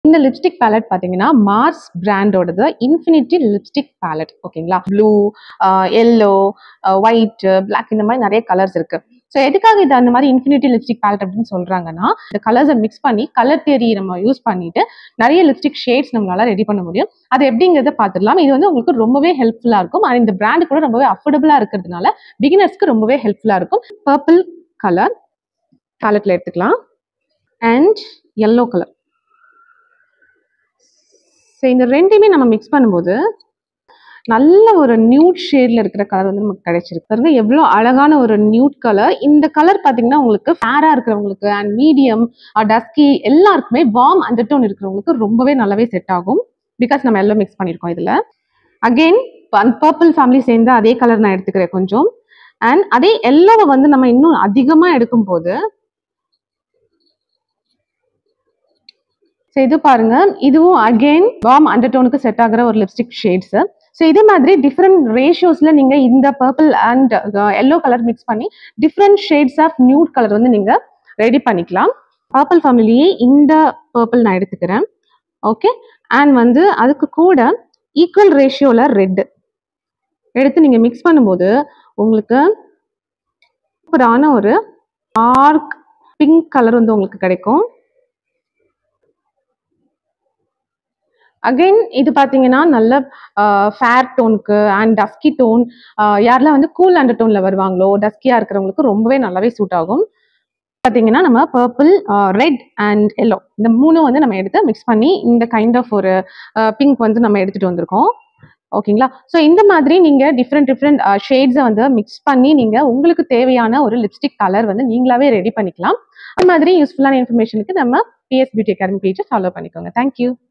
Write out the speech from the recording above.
இந்த lipstick palette பார்த்தீங்கன்னா Mars பிராண்டோடது இன்ஃபினிட்டி லிப்ஸ்டிக் பேலட் ஓகேங்களா ப்ளூ எல்லோ ஒயிட் பிளாக் இந்த மாதிரி நிறைய கலர்ஸ் இருக்கு ஸோ எதுக்காக இது அந்த மாதிரி இன்ஃபினிட்டி லிப்ஸ்டிக் பேலட் அப்படின்னு சொல்றாங்கன்னா இந்த கலர்ஸை மிக்ஸ் பண்ணி கலர் தேரி நம்ம யூஸ் பண்ணிட்டு நிறைய லிப்ஸ்டிக் ஷேட்ஸ் நம்மளால ரெடி பண்ண முடியும் அது எப்படிங்கிறத பார்த்துடலாம் இது வந்து உங்களுக்கு ரொம்பவே ஹெல்ப்ஃபுல்லாக இருக்கும் அண்ட் இந்த பிராண்ட் கூட ரொம்பவே அஃபோர்டபுளாக இருக்கிறதுனால பிகினர்ஸ்க்கு ரொம்பவே ஹெல்ப்ஃபுல்லாக இருக்கும் பர்பிள் கலர் பேலட்ல எடுத்துக்கலாம் அண்ட் yellow கலர் ஸோ இந்த ரெண்டையுமே நம்ம மிக்ஸ் பண்ணும்போது நல்ல ஒரு நியூட் ஷேட்ல இருக்கிற கலர் வந்து நமக்கு கிடைச்சிருக்கு பாருங்க எவ்வளோ அழகான ஒரு நியூட் கலர் இந்த கலர் பார்த்தீங்கன்னா உங்களுக்கு ஃபேரா இருக்கிறவங்களுக்கு அண்ட் மீடியம் டஸ்கி எல்லாருக்குமே வார்ம் அண்டர்டோன் இருக்கிறவங்களுக்கு ரொம்பவே நல்லாவே செட் ஆகும் பிகாஸ் நம்ம எல்லாம் மிக்ஸ் பண்ணியிருக்கோம் இதில் அகெயின் பர்பிள் ஃபேமிலி சேர்ந்து அதே கலர் நான் எடுத்துக்கிறேன் கொஞ்சம் அண்ட் அதே எல்லோவை வந்து நம்ம இன்னும் அதிகமாக எடுக்கும்போது ஸோ இது பாருங்க இதுவும் அகெயின் வார்ம் அண்டர்டோனுக்கு செட் ஆகிற ஒரு லிப்ஸ்டிக் ஷேட்ஸ் ஸோ இதே மாதிரி டிஃப்ரெண்ட் ரேஷியோஸ்ல நீங்க இந்த purple and yellow colour mix பண்ணி different shades of nude colour வந்து நீங்க ரெடி பண்ணிக்கலாம் பர்பிள் ஃபேமிலியே இந்த பர்பிள் நான் எடுத்துக்கிறேன் ஓகே அண்ட் வந்து அதுக்கு கூட ஈக்குவல் ரேஷியோல ரெட் எடுத்து நீங்க மிக்ஸ் பண்ணும்போது உங்களுக்கு சூப்பரான ஒரு டார்க் பிங்க் கலர் வந்து உங்களுக்கு கிடைக்கும் அகைன் இது பார்த்தீங்கன்னா நல்ல ஃபேர் டோனுக்கு அண்ட் டஸ்கி டோன் யாரெல்லாம் வந்து கூல் அண்டர் டோனில் வருவாங்களோ டஸ்கியாக இருக்கிறவங்களுக்கு ரொம்பவே நல்லாவே சூட் ஆகும் பார்த்தீங்கன்னா நம்ம பர்பிள் ரெட் அண்ட் எல்லோ இந்த மூணும் வந்து நம்ம எடுத்து மிக்ஸ் பண்ணி இந்த கைண்ட் ஆஃப் ஒரு பிங்க் வந்து நம்ம எடுத்துகிட்டு வந்திருக்கோம் ஓகேங்களா ஸோ இந்த மாதிரி நீங்கள் டிஃப்ரெண்ட் டிஃப்ரெண்ட் ஷேட்ஸை வந்து மிக்ஸ் பண்ணி நீங்கள் உங்களுக்கு தேவையான ஒரு லிப்ஸ்டிக் கலர் வந்து நீங்களாவே ரெடி பண்ணிக்கலாம் அந்த மாதிரி யூஸ்ஃபுல்லான இன்ஃபர்மேஷனுக்கு நம்ம பிஎஸ் பியூட்டி அகாடமி பேஜை ஃபாலோ பண்ணிக்கோங்க தேங்க்யூ